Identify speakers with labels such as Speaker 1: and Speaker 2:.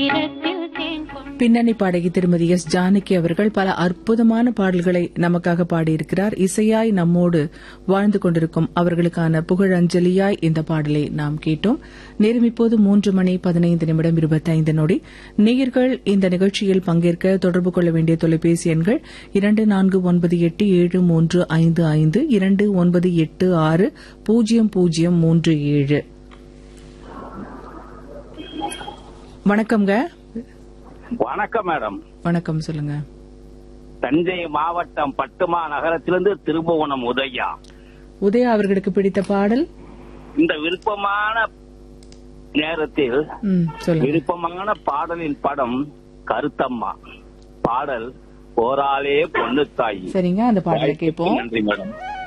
Speaker 1: இரத்தில் தேன் கொண்டு
Speaker 2: பின்னணி பாடகி திருமதி எஸ் ஜானகி அவர்கள் பல அற்புதமான பாடல்களை நமக்காக பாடியிருக்கிறார் இசையாய் நம்மோடு வாழ்ந்து கொண்டிருக்கும் அவர்களுக்கான புகழஞ்சலியாய் இந்த பாடலை நாம் கேட்டோம் நேரம் இப்போது மூன்று மணி பதினைந்து நிமிடம் இருபத்தைந்து நொடி நேயர்கள் இந்த நிகழ்ச்சியில் பங்கேற்க தொடர்பு கொள்ள வேண்டிய தொலைபேசி எண்கள் இரண்டு நான்கு ஒன்பது எட்டு ஏழு மூன்று ஐந்து ஐந்து இரண்டு ஒன்பது எட்டு ஆறு பூஜ்ஜியம் பூஜ்ஜியம் மூன்று ஏழு வணக்கம்ங்க
Speaker 3: வணக்கம் மேடம்
Speaker 2: வணக்கம் சொல்லுங்க
Speaker 3: தஞ்சை மாவட்டம் பட்டுமா நகரத்திலிருந்து திருபுவனம் உதயா
Speaker 2: உதயா அவர்களுக்கு பிடித்த பாடல்
Speaker 3: இந்த விருப்பமான நேரத்தில்
Speaker 2: ம் சொல்லுங்க
Speaker 3: விருப்பமான பாடலின் படம் கருத்தம்மா பாடல் போராளே பொண்ணு தாய்
Speaker 2: சரிங்க அந்த பாடலை கேட்போம்
Speaker 3: நன்றி மேடம்